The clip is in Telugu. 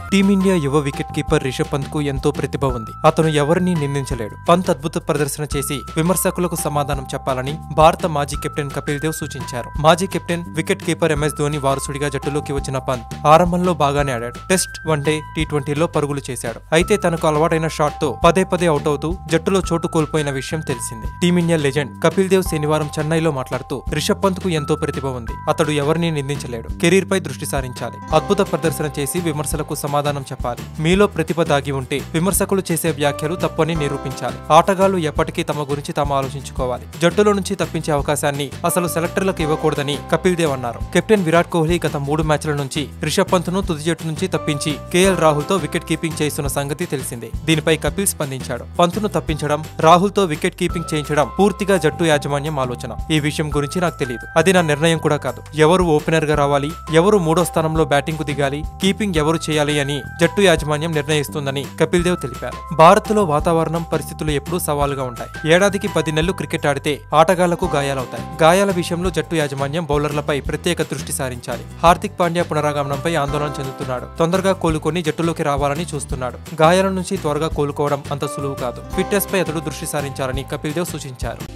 టీమిండియా యువ వికెట్ కీపర్ రిషబ్ పంత్ కు ఎంతో ప్రతిభ ఉంది అతను ఎవరిని నిందించలేడు పంత్ అద్భుత ప్రదర్శన చేసి విమర్శకులకు సమాధానం చెప్పాలని భారత మాజీ కెప్టెన్ కపిల్ దేవ్ సూచించారు మాజీ captain wicket keeper MS Dhoni వారసుడిగా జట్టులోకి వచ్చిన పంత్ ఆరంభంలో బాగానే ఆడాడు టెస్ట్ వన్డే టీ ట్వంటీలో పరుగులు చేశాడు అయితే తనకు అలవాటైన షాట్ తో పదే పదే అవుట్ అవుతూ జట్టులో చోటు కోల్పోయిన విషయం తెలిసిందే టీమిండియా లెజెండ్ కపిల్ దేవ్ శనివారం చెన్నైలో మాట్లాడుతూ రిషబ్ పంత్ కు ఎంతో ప్రతిభ ఉంది అతడు ఎవరిని నిందించలేడు కెరీర్ పై దృష్టి సారించాలి అద్భుత ప్రదర్శన చేసి విమర్శలకు సమాధానం చెప్పాలి మీలో ప్రతిభ దాగి ఉంటే విమర్శకులు చేసే వ్యాఖ్యలు తప్పని నిరూపించాలి ఆటగాళ్లు ఎప్పటికీ తమ గురించి తాము ఆలోచించుకోవాలి జట్టులో నుంచి తప్పించే అవకాశాన్ని అసలు సెలెక్టర్లకు ఇవ్వకూడదని కపిల్ దేవ్ అన్నారు కెప్టెన్ విరాట్ కోహ్లీ గత మూడు మ్యాచ్ల నుంచి రిషబ్ పంత్ ను తుది జట్టు నుంచి తప్పించి కేఎల్ రాహుల్ తో వికెట్ కీపింగ్ చేస్తున్న సంగతి తెలిసిందే దీనిపై కపిల్ స్పందించాడు పంతును తప్పించడం రాహుల్ తో వికెట్ కీపింగ్ చేయించడం పూర్తిగా జట్టు యాజమాన్యం ఆలోచన ఈ విషయం గురించి నాకు తెలియదు అది నా నిర్ణయం కూడా కాదు ఎవరు ఓపెనర్ గా రావాలి ఎవరు మూడో స్థానంలో బ్యాటింగ్ కు దిగాలి కీపింగ్ ఎవరు చేయాలి అని జట్టు యాజమాన్యం నిర్ణయిస్తుందని కపిల్ దేవ్ తెలిపారు భారత్ లో వాతావరణం పరిస్థితులు ఎప్పుడూ సవాలుగా ఉంటాయి ఏడాదికి పది నెలలు క్రికెట్ ఆడితే ఆటగాళ్లకు గాయాలవుతాయి గాయాల విషయంలో జట్టు యాజమాన్యం బౌలర్లపై ప్రత్యేక దృష్టి సారించాలి హార్దిక్ పాండ్యా పునరాగమనంపై ఆందోళన చెందుతున్నాడు తొందరగా కోలుకొని జట్టులోకి రావాలని చూస్తున్నాడు గాయాల నుంచి త్వరగా కోలుకోవడం అంత సులువు కాదు ఫిట్నెస్ పై అతడు దృష్టి సారించాలని కపిల్ దేవ్ సూచించారు